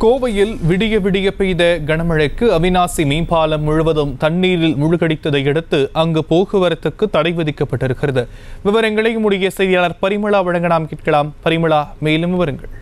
கோவையில் விடிய விடிய பெய்த கனமழைக்கு அவினாசி மேம்பாலம் முழுவதும் தண்ணீரில் முழுகடித்ததை அடுத்து அங்கு போக்குவரத்துக்கு தடை விதிக்கப்பட்டிருக்கிறது விவரங்களை உடைய செய்தியாளர் பரிமளா வழங்க நாம் கேட்கலாம் பரிமளா மேலும் விவரங்கள்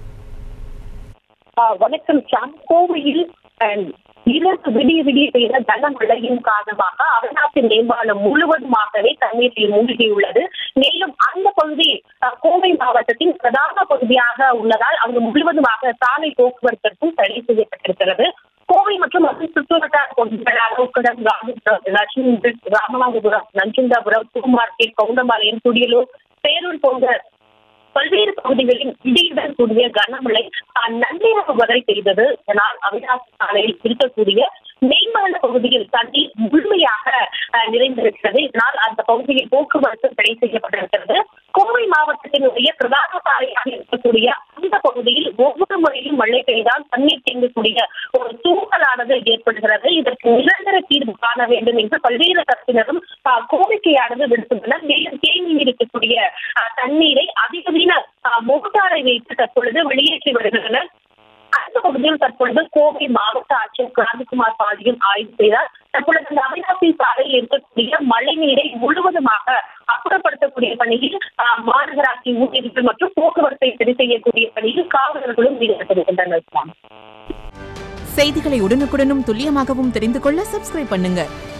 ஆ, வணக்கம் சாம் கோவையில் அஹ், இரவு விடிய விடிய பெய்த கனமழையின் காரணமாக அவிநாசி மேம்பாலம் முழுவதுமாகவே தண்ணீரில் மூழ்கியுள்ளது மேலும் அந்த பகுதி அஹ், கோவை மாவட்டத்தின் பிரதான பகுதியாக உள்ளதால் அங்கு முழுவதுமாக சாலை போக்குவரத்திற்கும் தடை செய்யப்பட்டிருக்கிறது கோவை மற்றும் அதன் சுற்றுவட்டார பகுதிகளாக உக்கடம் ராமபுரம் லட்சுமி ராமநாதபுரம் நஞ்சுண்டாபுரம் பூ மார்க்கெட் கவுண்டம்பாளையம் துடியலூர் பேரூர் போன்ற பல்வேறு பகுதிகளில் இடியுடன் கூடிய கனமழை அஹ், நள்ளிரவு வரை பெய்தது இதனால் அவிநாசி சாலையில் இருக்கக்கூடிய மேம்பால பகுதியில் தண்ணீர் முழுமையாக அஹ், நிறைந்திருக்கிறது இதனால் அந்த பகுதியில் போக்குவரத்து தடை செய்யப்பட்டிருக்கிறது கோவை மாவட்டத்தினுடைய பிரதான சாலையாக இருக்கக்கூடிய அந்த பகுதியில் ஒவ்வொரு முறையும் மழை பெய்தால் தண்ணீர் தேங்கக்கூடிய ஒரு சூழலானது ஏற்படுகிறது இதற்கு நிரந்தர தீர்வு காண வேண்டும் என்று பல்வேறு தரப்பினரும் அஹ், கோரிக்கையானது விடுத்துள்ளனர் மேலும் தேங்கி இருக்கக்கூடிய அஹ், தண்ணீரை அதிகவீன அஹ், மோட்டாரை வைத்து தற்பொழுது வெளியேற்றி வருகின்றனர் அந்த பகுதியில் தற்பொழுது கோவை மாவட்ட ஆட்சியர் கிராந்திகுமார் பாண்டியன் ஆய்வு செய்தார் தற்பொழுது அந்த அவிநாசி சாலையில் இருக்கக்கூடிய மழை நீரை முழுவதுமாக அப்புறப்படுத்தக்கூடிய பணியில் அஹ், மாநகராட்சி ஊழியர்கள் மற்றும் போக்குவரத்தை சரி செய்யக்கூடிய பணியில் காவலர்களும் ஈடுபட்டிருக்கின்றனர் செய்திகளை உடனுக்குடனும் துல்லியமாகவும் தெரிந்து கொள்ள சப்ஸ்கிரைப் பண்ணுங்க